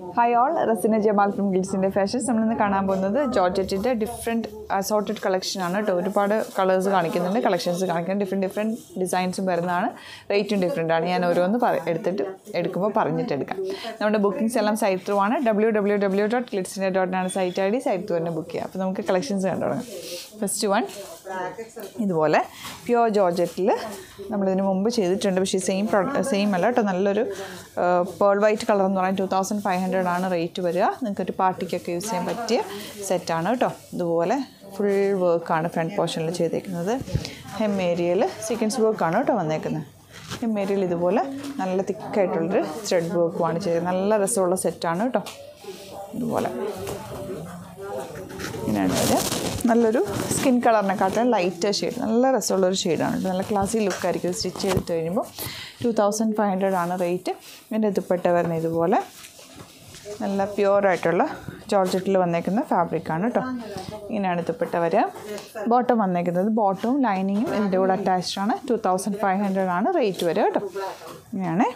hi all Rasina Jamal from ഗിൽസിൻ്റെ fashions നമ്മളിന്ന് കാണാൻ പോകുന്നത് ജോർജറ്റിൻ്റെ ഡിഫറെൻറ്റ് അസോർട്ടഡ് കളക്ഷനാണ് കേട്ടോ ഒരുപാട് കളേഴ്സ് കാണിക്കുന്നുണ്ട് കളക്ഷൻസ് കാണിക്കുന്നുണ്ട് ഡിഫറെൻറ്റ് ഡിഫറെൻറ്റ് ഡിസൈൻസും വരുന്നതാണ് റേറ്റും ഡിഫറെൻ്റ് ആണ് ഞാൻ ഓരോന്ന് പറ എടുത്തിട്ട് എടുക്കുമ്പോൾ പറഞ്ഞിട്ട് എടുക്കാം നമ്മുടെ ബുക്കിംഗ്സ് എല്ലാം സൈറ്റ് ത്രൂ ആണ് ഡബ്ല്യൂ ഡബ്ല്യൂ ഡബ്ല്യൂ ഡോട്ട് ക്ലിറ്റ്സിൻ്റെ ഡോട്ട് ആണ് site I D site through തന്നെ ബുക്ക് ചെയ്യാം അപ്പോൾ നമുക്ക് കളക്ഷൻസ് കണ്ടു തുടങ്ങാം ഫസ്റ്റ് വൺ ഇതുപോലെ പ്യുവർ ജോർജറ്റിൽ നമ്മളിതിന് മുമ്പ് ചെയ്തിട്ടുണ്ട് പക്ഷേ സെയിം സെയിം അല്ല കേട്ടോ നല്ലൊരു പേൾ വൈറ്റ് കളർ എന്ന് പറയുന്നത് ടു തൗസൻഡ് ഫൈവ് ഹൺഡ്രഡ് ആണ് റേറ്റ് വരിക നിങ്ങൾക്കൊരു പാർട്ടിക്കൊക്കെ യൂസ് ചെയ്യാൻ പറ്റിയ സെറ്റാണ് കേട്ടോ ഇതുപോലെ ഫുൾ വർക്കാണ് ഫ്രണ്ട് പോർഷനിൽ ചെയ്തേക്കുന്നത് ഹെം ഏരിയയിൽ സീക്വൻസ് വർക്കാണ് കേട്ടോ വന്നേക്കുന്നത് ഹെം ഏരിയയിൽ ഇതുപോലെ നല്ല തിക്കായിട്ടുള്ളൊരു ത്രെഡ് വർക്കുമാണ് ചെയ്തത് നല്ല രസമുള്ള സെറ്റാണ് കേട്ടോ ഇതുപോലെ ഇങ്ങനെയാണ് വരിക നല്ലൊരു സ്കിൻ കളറിനെക്കാട്ടും ലൈറ്റ് ഷെയ്ഡ് നല്ല രസമുള്ളൊരു ഷെയ്ഡാണ് കേട്ടോ നല്ല ക്ലാസി ലുക്കായിരിക്കും സ്റ്റിച്ച് ചെയ്തിട്ട് കഴിയുമ്പോൾ ടു തൗസൻഡ് ഫൈവ് ഹൺഡ്രഡ് ആണ് റേറ്റ് ഇതിൻ്റെ ദുപ്പട്ട വരുന്ന ഇതുപോലെ നല്ല പ്യുവറായിട്ടുള്ള ജോർജറ്റിൽ വന്നേക്കുന്ന ഫാബ്രിക്കാണ് കേട്ടോ ഇങ്ങനെയാണ് ദുപ്പട്ട വരിക ബോട്ടം വന്നേക്കുന്നത് ബോട്ടവും ലൈനിങ്ങും ഇതിൻ്റെ കൂടെ അറ്റാച്ച്ഡ് ആണ് ടു തൗസൻഡ് ഫൈവ് ഹൺഡ്രഡ് ആണ് റേറ്റ് വരിക കേട്ടോ ഇങ്ങനെയാണ്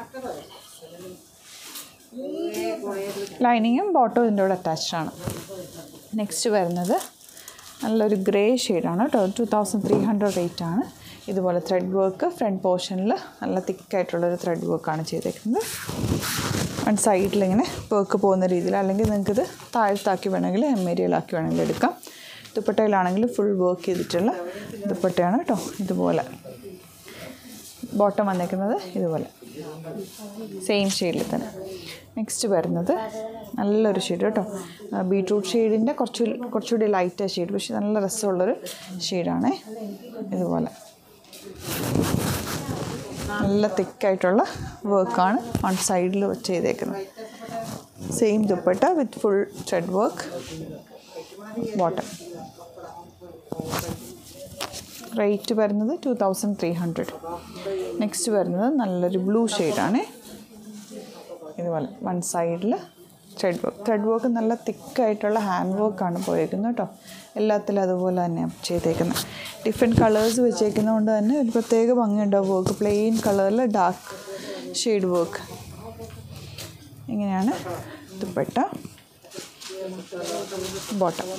ലൈനിങ്ങും ബോട്ടവും ഇതിൻ്റെ കൂടെ അറ്റാച്ച്ഡ് ആണ് നെക്സ്റ്റ് വരുന്നത് നല്ലൊരു ഗ്രേ ഷെയ്ഡാണ് കേട്ടോ two thousand three hundred rate ആണ് ഇതുപോലെ ത്രെഡ് വർക്ക് ഫ്രണ്ട് പോർഷനിൽ നല്ല തിക്കായിട്ടുള്ളൊരു ത്രെഡ് വർക്കാണ് ചെയ്തേക്കുന്നത് വൺ സൈഡിൽ ഇങ്ങനെ വർക്ക് പോകുന്ന രീതിയിൽ അല്ലെങ്കിൽ നിങ്ങൾക്കിത് താഴത്താക്കി വേണമെങ്കിൽ എമ്മേരിയയിലാക്കി വേണമെങ്കിൽ എടുക്കാം ദുപ്പട്ടയിലാണെങ്കിൽ ഫുൾ വർക്ക് ചെയ്തിട്ടുള്ള ദുപ്പട്ടയാണ് കേട്ടോ ഇതുപോലെ ബോട്ടം വന്നേക്കുന്നത് ഇതുപോലെ സെയിം ഷെയ്ഡിൽ തന്നെ നെക്സ്റ്റ് വരുന്നത് നല്ലൊരു ഷെയ്ഡ് കേട്ടോ ബീട്രൂട്ട് ഷെയ്ഡിൻ്റെ കുറച്ച് കുറച്ചുകൂടി ലൈറ്റ് ഷെയ്ഡ് പക്ഷേ നല്ല രസമുള്ളൊരു ഷെയ്ഡാണേ ഇതുപോലെ നല്ല തിക്കായിട്ടുള്ള വർക്കാണ് വൺ സൈഡിൽ ചെയ്തേക്കുന്നത് same dupatta with full thread work bottom rate വരുന്നത് two thousand three hundred next വരുന്നത് നല്ലൊരു ബ്ലൂ ഷെയ്ഡാണ് ഇതുപോലെ വൺ സൈഡിൽ ത്രെഡ് വർക്ക് ത്രെഡ് വർക്ക് നല്ല തിക്കായിട്ടുള്ള ഹാൻഡ് വർക്കാണ് പോയേക്കുന്നത് കേട്ടോ എല്ലാത്തിലും അതുപോലെ തന്നെയാണ് ചെയ്തേക്കുന്നത് ഡിഫറെൻറ്റ് കളേഴ്സ് വെച്ചേക്കുന്നതുകൊണ്ട് തന്നെ ഒരു പ്രത്യേക ഭംഗിയുണ്ടാവും വർക്ക് പ്ലെയിൻ കളറിൽ ഡാർക്ക് ഷെയ്ഡ് വർക്ക് ഇങ്ങനെയാണ് ദുപ്പട്ട ബോട്ടം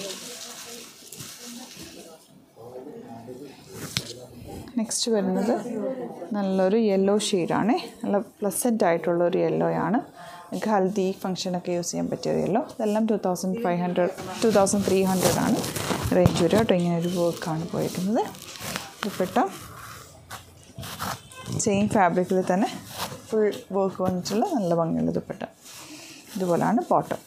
നെക്സ്റ്റ് വരുന്നത് നല്ലൊരു യെല്ലോ ഷെയ്ഡാണ് നല്ല പ്ലസൻ്റ് ആയിട്ടുള്ളൊരു യെല്ലോ ആണ് നിങ്ങൾക്ക് ഹൽദി ഫംഗ്ഷനൊക്കെ യൂസ് ചെയ്യാൻ പറ്റിയ ഒരു യെല്ലോ ഇതെല്ലാം two thousand five hundred two thousand three hundred ആണ് റേഞ്ച് വരിക കേട്ടോ ഇങ്ങനെ ഒരു വർക്കാണ് പോയിരിക്കുന്നത് ദുപ്പട്ട സെയിം ഫാബ്രിക്കിൽ തന്നെ ഫുൾ വർക്ക് വന്നിട്ടുള്ള നല്ല ഭംഗിയുള്ള ദുപ്പട്ട ഇതുപോലാണ് ബോട്ടം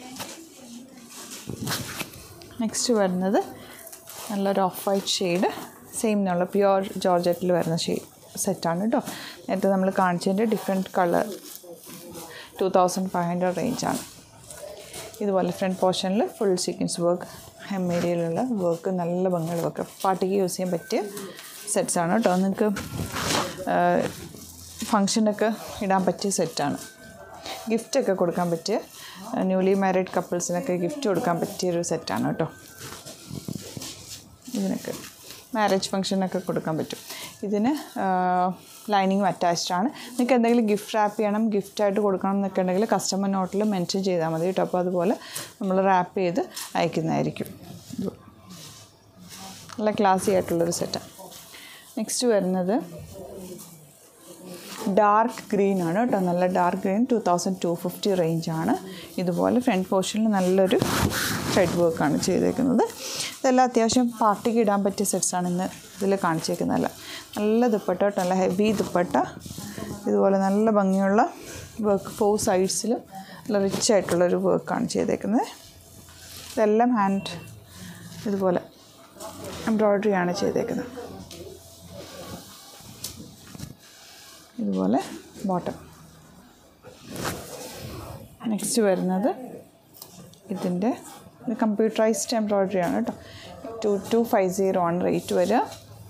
നെക്സ്റ്റ് വരുന്നത് നല്ലൊരു ഓഫ് വൈറ്റ് ഷെയ്ഡ് സെയിം എന്നുള്ള പ്യുവർ ജോർജറ്റിൽ വരുന്ന ഷെയ്ഡ് സെറ്റാണ് കേട്ടോ നേരത്തെ നമ്മൾ കാണിച്ചതിൻ്റെ different colour two thousand five hundred റേഞ്ചാണ് ഇതുപോലെ ഫ്രണ്ട് പോർഷനിൽ ഫുൾ സീക്വൻസ് വർക്ക് ഹെം ഏരിയയിലുള്ള വർക്ക് നല്ല ഭംഗിയുള്ള വർക്ക് പാർട്ടിക്ക് യൂസ് ചെയ്യാൻ പറ്റിയ സെറ്റ്സാണ് കേട്ടോ നിങ്ങൾക്ക് ഫങ്ഷനൊക്കെ ഇടാൻ പറ്റിയ സെറ്റാണ് ഗിഫ്റ്റൊക്കെ കൊടുക്കാൻ പറ്റിയ ന്യൂലി മാരീഡ് കപ്പിൾസിനൊക്കെ ഗിഫ്റ്റ് കൊടുക്കാൻ പറ്റിയൊരു സെറ്റാണ് കേട്ടോ ഇതിനൊക്കെ മാരേജ് ഫംഗ്ഷനൊക്കെ കൊടുക്കാൻ പറ്റും ഇതിന് ലൈനിങ്ങും അറ്റാച്ച്ഡ് ആണ് നിങ്ങൾക്ക് എന്തെങ്കിലും ഗിഫ്റ്റ് റാപ്പ് ചെയ്യണം ഗിഫ്റ്റായിട്ട് കൊടുക്കണം എന്നൊക്കെ ഉണ്ടെങ്കിൽ കസ്റ്റമർ നോട്ടിൽ മെൻഷൻ ചെയ്താൽ മതി കേട്ടോ അപ്പോൾ അതുപോലെ നമ്മൾ റാപ്പ് ചെയ്ത് അയക്കുന്നതായിരിക്കും നല്ല ക്ലാസി ആയിട്ടുള്ളൊരു സെറ്റാണ് നെക്സ്റ്റ് വരുന്നത് ഡാർക്ക് ഗ്രീൻ ആണ് കേട്ടോ നല്ല dark green two thousand two fifty റേഞ്ചാണ് ഇതുപോലെ ഫ്രണ്ട് പോർഷനിൽ നല്ലൊരു ത്രെഡ് വർക്കാണ് ചെയ്തേക്കുന്നത് ഇതെല്ലാം അത്യാവശ്യം പാർട്ടിക്ക് ഇടാൻ പറ്റിയ സെറ്റ്സാണ് ഇന്ന് ഇതിൽ കാണിച്ചേക്കുന്നതല്ല നല്ല ദുപ്പട്ട കേട്ടോ നല്ല ഹെവി ദുപ്പട്ട ഇതുപോലെ നല്ല ഭംഗിയുള്ള വർക്ക് ഫോർ സൈഡ്സിലും നല്ല റിച്ച് ആയിട്ടുള്ളൊരു വർക്കാണ് ചെയ്തേക്കുന്നത് ഇതെല്ലാം ഹാൻഡ് ഇതുപോലെ എംബ്രോയ്ഡറി ആണ് ചെയ്തേക്കുന്നത് ഇതുപോലെ ബോട്ടം നെക്സ്റ്റ് വരുന്നത് ഇതിൻ്റെ ഇത് കമ്പ്യൂട്ടറൈസ്ഡ് എംബ്രോയ്ഡറി ആണ് കേട്ടോ ടു ടു ഫൈവ് സീറോ ആണ് റേറ്റ് വരിക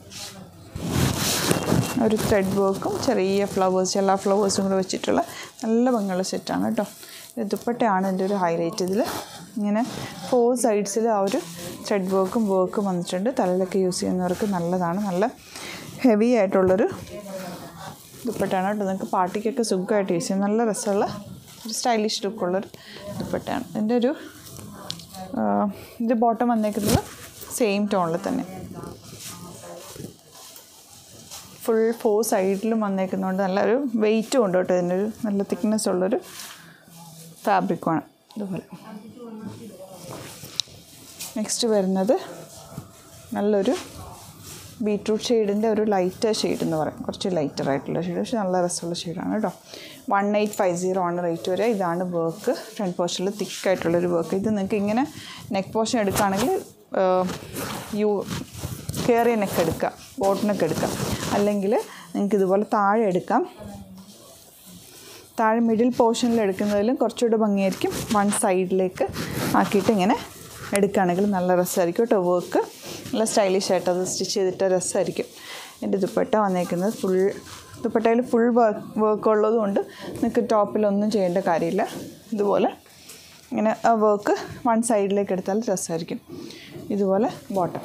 ഒരു ത്രെഡ് വർക്കും ചെറിയ ഫ്ലവേഴ്സ് എല്ലാ ഫ്ലവേഴ്സും കൂടെ വെച്ചിട്ടുള്ള നല്ല ഭംഗിയുള്ള സെറ്റാണ് കേട്ടോ ഇത് ദുപ്പട്ടയാണ് എൻ്റെ ഒരു ഹൈലൈറ്റ് ഇതിൽ ഇങ്ങനെ ഫോർ സൈഡ്സിൽ ആ ഒരു ത്രെഡ് വർക്കും വർക്കും വന്നിട്ടുണ്ട് തലയിലൊക്കെ യൂസ് ചെയ്യുന്നവർക്ക് നല്ലതാണ് നല്ല ഹെവി ആയിട്ടുള്ളൊരു ദുപ്പട്ടയാണ് കേട്ടോ നിങ്ങൾക്ക് പാർട്ടിക്കൊക്കെ സുഖമായിട്ട് യൂസ് ചെയ്യാം നല്ല രസമുള്ള ഒരു സ്റ്റൈലിഷ് ലുക്കുള്ളൊരു ദുപ്പട്ടയാണ് ഇതിൻ്റെ ഒരു ആ, ഇത് ബോട്ടം വന്നേക്കുന്നത് സെയിം ടോണിൽ തന്നെ ഫുൾ ഫോർ സൈഡിലും വന്നേക്കുന്നതുകൊണ്ട് നല്ലൊരു വെയിറ്റും ഉണ്ട് കേട്ടോ ഇതിൻ്റെ ഒരു നല്ല തിക്നെസ് ഉള്ളൊരു ഫാബ്രിക്കുമാണ് ഇതുപോലെ നെക്സ്റ്റ് വരുന്നത് നല്ലൊരു ബീട്രൂട്ട് ഷെയ്ഡിൻ്റെ ഒരു ലൈറ്റർ ഷെയ്ഡ് എന്ന് പറയും കുറച്ച് ലൈറ്റർ ആയിട്ടുള്ള ഷെയ്ഡ് പക്ഷേ നല്ല രസമുള്ള ഷെയ്ഡാണ് കേട്ടോ വൺ എയ്റ്റ് ഫൈവ് സീറോ ആണ് റേറ്റ് വരിക ഇതാണ് വർക്ക് ഫ്രണ്ട് പോർഷനിൽ തിക്കായിട്ടുള്ളൊരു വർക്ക് ഇത് നിങ്ങൾക്ക് ഇങ്ങനെ നെക്ക് പോർഷൻ എടുക്കുകയാണെങ്കിൽ യു കയറിയ നെക്ക് എടുക്കാം ബോട്ട് നെക്ക് എടുക്കാം അല്ലെങ്കിൽ നിങ്ങൾക്ക് ഇതുപോലെ താഴെ എടുക്കാം താഴെ മിഡിൽ പോർഷനിൽ എടുക്കുന്നതിലും കുറച്ചുകൂടെ ഭംഗിയായിരിക്കും വൺ സൈഡിലേക്ക് ആക്കിയിട്ട് ഇങ്ങനെ എടുക്കുകയാണെങ്കിൽ നല്ല രസമായിരിക്കും കേട്ടോ വർക്ക് നല്ല സ്റ്റൈലിഷ് ആയിട്ട് അത് സ്റ്റിച്ച് ചെയ്തിട്ട് രസമായിരിക്കും എൻ്റെ ദുപ്പട്ട വന്നേക്കുന്നത് ഫുൾ ദുപ്പട്ടയിൽ ഫുൾ വർക്ക് വർക്ക് ഉള്ളതുകൊണ്ട് നിങ്ങൾക്ക് ടോപ്പിലൊന്നും ചെയ്യേണ്ട കാര്യമില്ല ഇതുപോലെ ഇങ്ങനെ ആ വർക്ക് വൺ സൈഡിലേക്ക് എടുത്താൽ രസമായിരിക്കും ഇതുപോലെ ബോട്ടം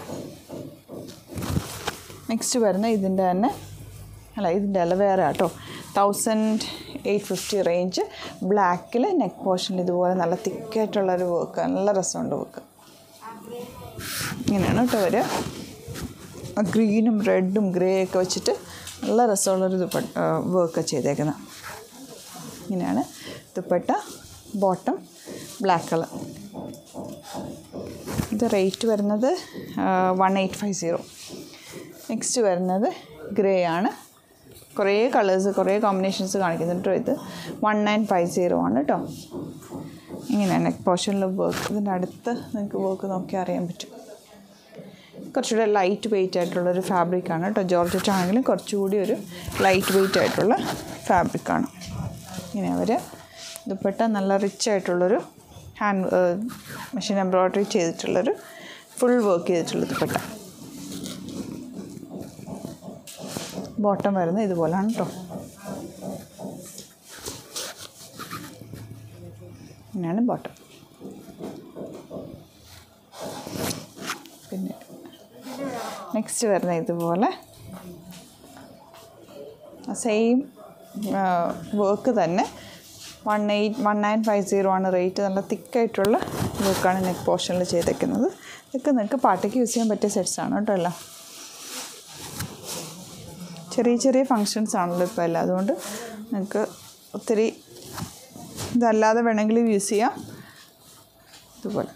നെക്സ്റ്റ് വരുന്ന ഇതിൻ്റെ തന്നെ അല്ല ഇതിൻ്റെ അല്ല വേറെ കേട്ടോ തൗസൻഡ് എയ്റ്റ് ഫിഫ്റ്റി റേഞ്ച് ബ്ലാക്കിൽ നെക്ക് പോർഷനിൽ ഇതുപോലെ നല്ല തിക്കായിട്ടുള്ളൊരു വർക്ക് നല്ല രസമുണ്ട് വർക്ക് ഇങ്ങനെയാണ് കേട്ടോ വരിക ഗ്രീനും റെഡും ഗ്രേ ഒക്കെ വെച്ചിട്ട് നല്ല രസമുള്ളൊരു ദുപ്പട്ട വർക്ക് ചെയ്തേക്കുന്നത് ഇങ്ങനെയാണ് ദുപ്പട്ട ബോട്ടം ബ്ലാക്ക് കളർ ഇത് റേറ്റ് വരുന്നത് one eight five zero next വരുന്നത് ഗ്രേ ആണ് കുറേ കളേഴ്സ് കുറേ കോമ്പിനേഷൻസ് കാണിക്കുന്നുണ്ട് കേട്ടോ ഇത് വൺ നയൻ ഫൈവ് സീറോ ആണ് കേട്ടോ ഇങ്ങനെയാണ് നെക്ക് പോർഷനിൽ വർക്ക് ഇതിൻ്റെ അടുത്ത് നിങ്ങൾക്ക് വർക്ക് നോക്കിയാൽ അറിയാൻ പറ്റും കുറച്ചുകൂടെ ലൈറ്റ് വെയിറ്റ് ആയിട്ടുള്ളൊരു ഫാബ്രിക്കാണ് കേട്ടോ ജോർജറ്റ് ആണെങ്കിലും കുറച്ചുകൂടി ഒരു ലൈറ്റ് വെയിറ്റ് ആയിട്ടുള്ള ഫാബ്രിക്കാണ് ഇങ്ങനെ അവർ ദുപ്പട്ട നല്ല റിച്ച് ആയിട്ടുള്ളൊരു ഹാൻഡ് മെഷീൻ എംബ്രോയ്ഡറി ചെയ്തിട്ടുള്ളൊരു ഫുൾ വർക്ക് ചെയ്തിട്ടുള്ള ദുപ്പട്ട ബോട്ടം വരുന്നത് ഇതുപോലാണ് കേട്ടോ ഇങ്ങനെയാണ് ബോട്ടം പിന്നെ നെക്സ്റ്റ് വരുന്ന ഇതുപോലെ സെയിം വർക്ക് തന്നെ one eight one nine five zero ആണ് റേറ്റ് നല്ല തിക്കായിട്ടുള്ള വർക്കാണ് നെക്ക് പോർഷനിൽ ചെയ്തേക്കുന്നത് ഇതൊക്കെ നിങ്ങൾക്ക് പാർട്ടിക്ക് യൂസ് ചെയ്യാൻ പറ്റിയ സെറ്റ്സ് ആണ് കേട്ടോ എല്ലാം ചെറിയ ചെറിയ ഫങ്ഷൻസ് ആണല്ലോ ഇപ്പോൾ എല്ലാം അതുകൊണ്ട് നിങ്ങൾക്ക് ഒത്തിരി ഇതല്ലാതെ വേണമെങ്കിലും യൂസ് ചെയ്യാം ഇതുപോലെ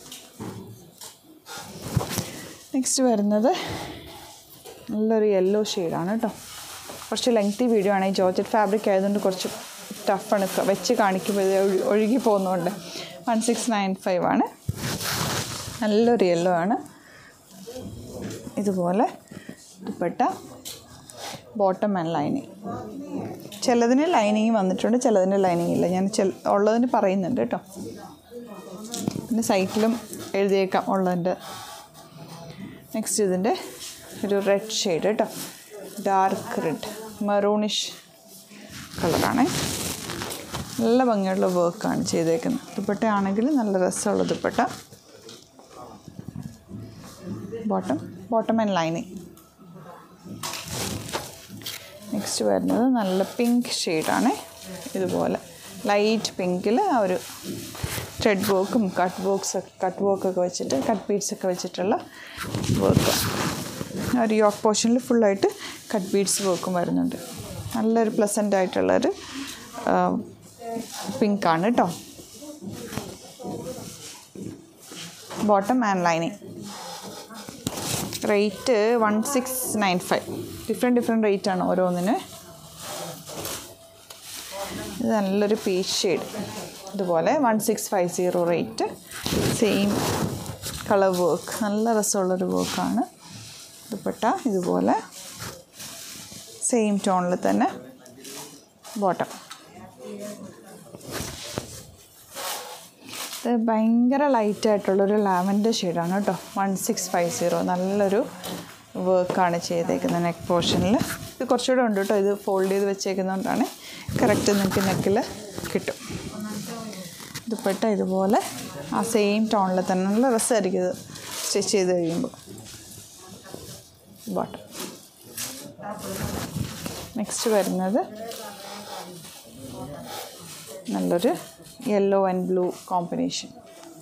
നെക്സ്റ്റ് വരുന്നത് നല്ലൊരു യെല്ലോ ഷെയ്ഡാണ് കേട്ടോ കുറച്ച് ലെങ്തി വീഡിയോ ആണ് ഈ ജോർജറ്റ് ഫാബ്രിക് ആയതുകൊണ്ട് കുറച്ച് ടഫാണ് വെച്ച് കാണിക്കുമ്പോൾ ഇത് ഒഴു- ഒഴുകി പോകുന്നതുകൊണ്ട് വൺ സിക്സ് നയൻ ഫൈവ് ആണ് നല്ലൊരു യെല്ലോ ആണ് ഇതുപോലെ ദുപ്പട്ട ബോട്ടം ആൻഡ് ലൈനിങ് ചിലതിന് ലൈനിങ് വന്നിട്ടുണ്ട് ചിലതിന് ലൈനിങ് ഇല്ല ഞാൻ ചില ഉള്ളതിന് പറയുന്നുണ്ട് കേട്ടോ പിന്നെ സൈറ്റിലും എഴുതിയേക്കാം ഉള്ളതിൻ്റെ നെക്സ്റ്റ് ഇതിൻ്റെ ഒരു റെഡ് ഷെയ്ഡ് കേട്ടോ ഡാർക്ക് റെഡ് മെറൂണിഷ് കളറാണ് നല്ല ഭംഗിയുള്ള വർക്കാണ് ചെയ്തേക്കുന്നത് ദുപ്പട്ട ആണെങ്കിൽ നല്ല രസമുള്ള dupatta bottom bottom and lining next വരുന്നത് നല്ല പിങ്ക് ഷെയ്ഡാണ് ഇതുപോലെ ലൈറ്റ് പിങ്കിൽ ആ ഒരു ത്രെഡ് വർക്കും കട്ട് വർക്ക്സ് കട്ട് വർക്കൊക്കെ വെച്ചിട്ട് കട്ട് ബീഡ്സ് ഒക്കെ വെച്ചിട്ടുള്ള വർക്ക് ആ ഒരു യോക്ക് പോർഷനിൽ ഫുള്ളായിട്ട് കട്ട് ബീഡ്സ് വർക്കും വരുന്നുണ്ട് നല്ലൊരു പ്ലസൻ്റ് ആയിട്ടുള്ളൊരു പിങ്കാണ് കേട്ടോ bottom and lining rate one six nine five different different rate ആണ് ഓരോന്നിന് ഇത് നല്ലൊരു പീച്ച് ഷെയ്ഡ് ഇതുപോലെ one six five zero rate same colour work നല്ല രസമുള്ളൊരു വർക്കാണ് ദുപ്പട്ട ഇതുപോലെ സെയിം ടോണിൽ തന്നെ ബോട്ടം ഇത് ഭയങ്കര ലൈറ്റ് ആയിട്ടുള്ളൊരു ലാവൻഡർ ഷെയ്ഡാണ് കേട്ടോ വൺ സിക്സ് ഫൈവ് സീറോ നല്ലൊരു വർക്കാണ് ചെയ്തേക്കുന്നത് നെക്ക് പോർഷനിൽ ഇത് കുറച്ചുകൂടെ ഉണ്ട് കേട്ടോ ഇത് ഫോൾഡ് ചെയ്ത് വെച്ചേക്കുന്നതുകൊണ്ടാണ് കറക്റ്റ് നിങ്ങൾക്ക് നെക്കിൽ കിട്ടും ദുപ്പട്ട ഇതുപോലെ ആ സെയിം ടോണിൽ തന്നെ നല്ല രസമായിരിക്കും ഇത് സ്റ്റിച്ച് ചെയ്ത് കഴിയുമ്പോൾ ബോട്ടം നെക്സ്റ്റ് വരുന്നത് നല്ലൊരു യെല്ലോ ആൻഡ് ബ്ലൂ കോമ്പിനേഷൻ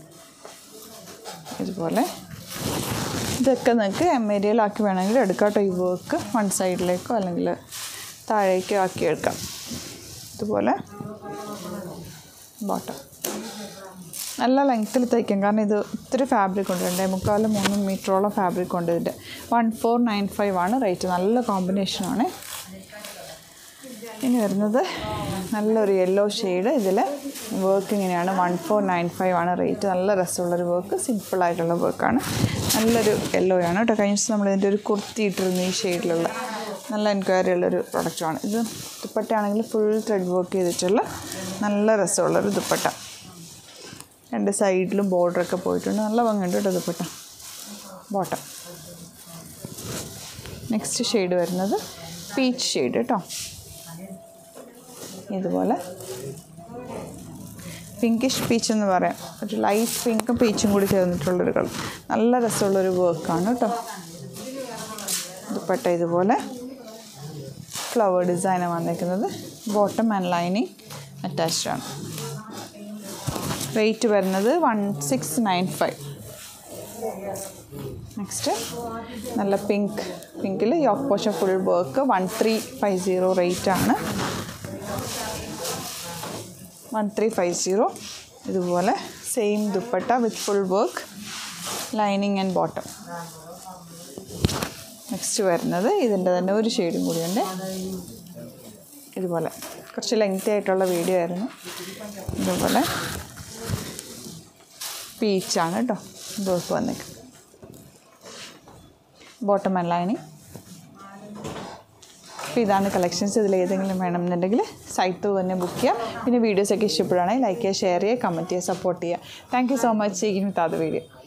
ഇതുപോലെ ഇതൊക്കെ നിങ്ങൾക്ക് എമ്മേരിയയിലാക്കി വേണമെങ്കിൽ എടുക്കാം കേട്ടോ ഈ വർക്ക് വൺ സൈഡിലേക്കോ അല്ലെങ്കിൽ താഴേക്കോ ആക്കി എടുക്കാം ഇതുപോലെ ബോട്ടം നല്ല ലെങ്ത്തിൽ തയ്ക്കാം കാരണം ഇത് ഒത്തിരി ഫാബ്രിക് ഉണ്ട് രണ്ടേ മുക്കാലും മൂന്ന് മീറ്ററോളം ഫാബ്രിക് ഉണ്ട് ഇതിൻ്റെ വൺ ഫോർ നയൻ ഫൈവ് ആണ് റേറ്റ് നല്ല കോമ്പിനേഷനാണ് ഇനി വരുന്നത് നല്ലൊരു യെല്ലോ ഷെയ്ഡ് ഇതിൽ വർക്ക് ഇങ്ങനെയാണ് വൺ ഫോർ നയൻ ഫൈവ് ആണ് റേറ്റ് നല്ല രസമുള്ളൊരു വർക്ക് സിമ്പിളായിട്ടുള്ള വർക്കാണ് നല്ലൊരു യെല്ലോ ആണ് കേട്ടോ കഴിഞ്ഞ ദിവസം നമ്മൾ ഇതിൻ്റെ ഒരു കുർത്തി ഇട്ടിരുന്നു ഈ ഷെയ്ഡിലുള്ള നല്ല എൻക്വയറി ഉള്ളൊരു പ്രൊഡക്റ്റാണ് ഇത് ദുപ്പട്ടയാണെങ്കിൽ ഫുൾ ത്രെഡ് വർക്ക് ചെയ്തിട്ടുള്ള നല്ല രസമുള്ളൊരു ദുപ്പട്ട രണ്ട് സൈഡിലും ബോർഡറൊക്കെ പോയിട്ടുണ്ട് നല്ല ഭംഗിയുണ്ട് കേട്ടോ ദുപ്പട്ട ബോട്ടം നെക്സ്റ്റ് ഷെയ്ഡ് വരുന്നത് പീച്ച് ഷെയ്ഡ് കേട്ടോ ഇതുപോലെ പിങ്കിഷ് പീച്ച് എന്ന് പറയാം ഒരു ലൈറ്റ് പിങ്കും പീച്ചും കൂടി ചേർന്നിട്ടുള്ളൊരു കളർ നല്ല രസമുള്ളൊരു വർക്കാണ് കേട്ടോ ദുപ്പട്ട ഇതുപോലെ ഫ്ലവർ ഡിസൈനാണ് വന്നേക്കുന്നത് ബോട്ടം ആൻഡ് ലൈനിങ് അറ്റാച്ച്ഡ് ആണ് റേറ്റ് വരുന്നത് one six nine five next നല്ല പിങ്ക് പിങ്കിൽ yoke portion full work one three five zero rate ആണ് വൺ ത്രീ ഫൈവ് സീറോ ഇതുപോലെ same dupatta with full work lining and bottom next വരുന്നത് ഇതിൻ്റെ തന്നെ ഒരു ഷെയ്ഡും കൂടിയുണ്ട് ഇതുപോലെ കുറച്ച് ലെങ്തി ആയിട്ടുള്ള വീഡിയോ ആയിരുന്നു ഇതുപോലെ പീച്ചാണ് കേട്ടോ വർക്ക് വന്നേക്കുന്നത് ബോട്ടം ആൻഡ് ലൈനിങ് അപ്പോൾ ഇതാണ് കളക്ഷൻസ് ഇതിൽ ഏതെങ്കിലും വേണമെന്നുണ്ടെങ്കിൽ സൈറ്റ് തന്നെ ബുക്ക് ചെയ്യുക പിന്നെ വീഡിയോസൊക്കെ ഇഷ്ടപ്പെടുകയാണെങ്കിൽ ലൈക്ക് ചെയ്യുക ഷെയർ ചെയ്യുക കമൻറ്റ് ചെയ്യുക സപ്പോർട്ട് ചെയ്യുക താങ്ക് യു സോ മച്ച് ചെയ്യുന്നു താത് വീഡിയോ